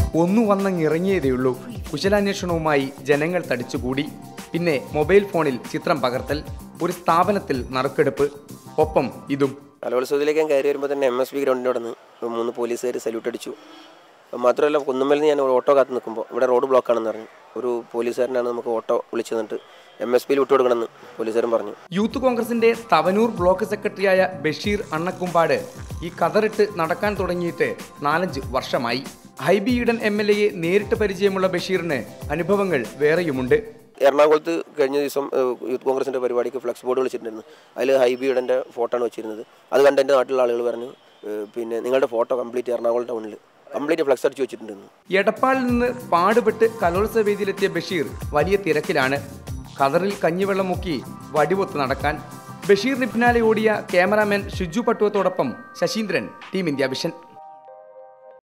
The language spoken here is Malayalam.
ഒന്നു വന്നങ്ങിറങ്ങിയതേയുള്ളൂ കുശലാന്വേഷണവുമായി ജനങ്ങൾ തടിച്ചുകൂടി പിന്നെ മൊബൈൽ ഫോണിൽ ചിത്രം പകർത്തൽ ഒരു സ്ഥാപനത്തിൽ നറുക്കെടുപ്പ് ഒപ്പം ഇതും കലോത്സവത്തിലേക്ക് ഞാൻ കയറി വരുമ്പോൾ തന്നെ എം എസ് ബി ഗ്രൗണ്ടിൻ്റെ അവിടെ നിന്ന് മൂന്ന് പോലീസുകാർ സല്യൂട്ട് അടിച്ചു മാത്രമല്ല കുന്നുമ്മൽ നിന്ന് ഞാൻ ഒരു ഓട്ടോ കാത്ത് നിൽക്കുമ്പോൾ ഇവിടെ റോഡ് ബ്ലോക്ക് ആണെന്ന് പറഞ്ഞു ഒരു പോലീസുകാരനാണ് നമുക്ക് ഓട്ടോ വിളിച്ചു തന്നിട്ട് എം എസ് പിയിൽ വിട്ടുകൊടുക്കണമെന്ന് പോലീസുകാരൻ പറഞ്ഞു യൂത്ത് കോൺഗ്രസിന്റെ തവനൂർ ബ്ലോക്ക് സെക്രട്ടറിയായ ബഷീർ അണ്ണക്കുമ്പാട് ഈ കതറിട്ട് നടക്കാൻ തുടങ്ങിയിട്ട് നാലഞ്ച് വർഷമായി ഹൈബി ഈഡൻ എം എൽ എയെ നേരിട്ട് പരിചയമുള്ള ബഷീറിന് അനുഭവങ്ങൾ വേറെയുമുണ്ട് എറണാകുളത്ത് കഴിഞ്ഞ ദിവസം ഏഹ്, യൂത്ത് കോൺഗ്രസിൻ്റെ പരിപാടിക്ക് ഫ്ലക്സ് ബോർഡ് വിളിച്ചിട്ടുണ്ടായിരുന്നു അതിൽ ഹൈബിയുടെ ഫോട്ടോ ആണ് വെച്ചിരുന്നത് അത് കണ്ട് എൻ്റെ നാട്ടിലുള്ള ആളുകൾ പറഞ്ഞു ഏഹ്, പിന്നെ നിങ്ങളുടെ ഫോട്ടോ കംപ്ലീറ്റ് എറണാകുളം ടൗണിൽ കംപ്ലീറ്റ് ഫ്ലക്സ് അടിച്ച് വെച്ചിട്ടുണ്ടെന്ന് എടപ്പാളിൽ നിന്ന് പാടുപെട്ട് കലോത്സവ വേദിയിലെത്തിയ ബഷീർ വലിയ തിരക്കിലാണ് ഖദറിൽ കഞ്ഞിവെള്ളം മുക്കി വടിവൊത്ത് നടക്കാൻ ബഷീറിന് പിന്നാലെ ഓടിയ ക്യാമറാമാൻ ഷിജു പട്ടുവത്തോടൊപ്പം ശശീന്ദ്രൻ ടീം ഇന്ത്യ വിഷൻ